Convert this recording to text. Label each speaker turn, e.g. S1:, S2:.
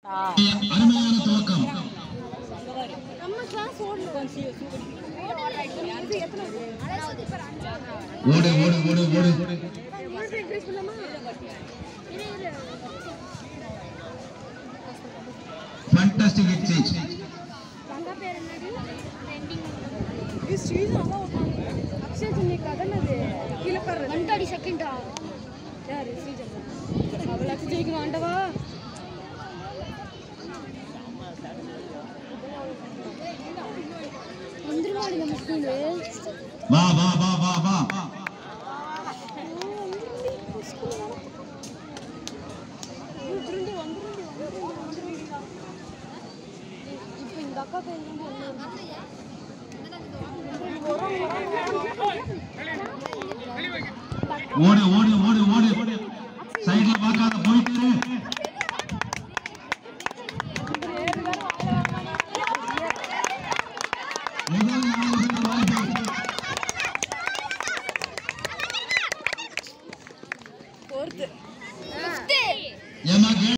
S1: அருமையான துவக்கம்
S2: நம்ம கிளாஸ்
S1: ஓடு ஓடு ஓடு ஓடு
S2: இன்க்ரீஸ் பண்ணலாமா
S1: ஃபண்டாஸ்டிக் எக்ஸைஸ்
S2: தங்கா பேர் என்னடி இது ஸ்ரீஜா அதான் உட்காந்து அக்ஷய் சொன்ன கதனது கீழே பாரு வந்தாடி செகண்டா யாரு ஸ்ரீஜா அவளாச்சும் ஜெயிக்கணும் ஆண்டவா வந்துருவாடி நம்ம ஸ்கூலு
S1: வா வா வா வா வா
S2: இப்போ இந்த அக்கா பேர்
S1: ஓடு ஓடு ஓடு ஓடு சைடுல பார்க்காத போயிட்டு இரு. முதல் நாளுக்கு வாழ்த்து
S2: ஒருத்தர்
S1: ஏமா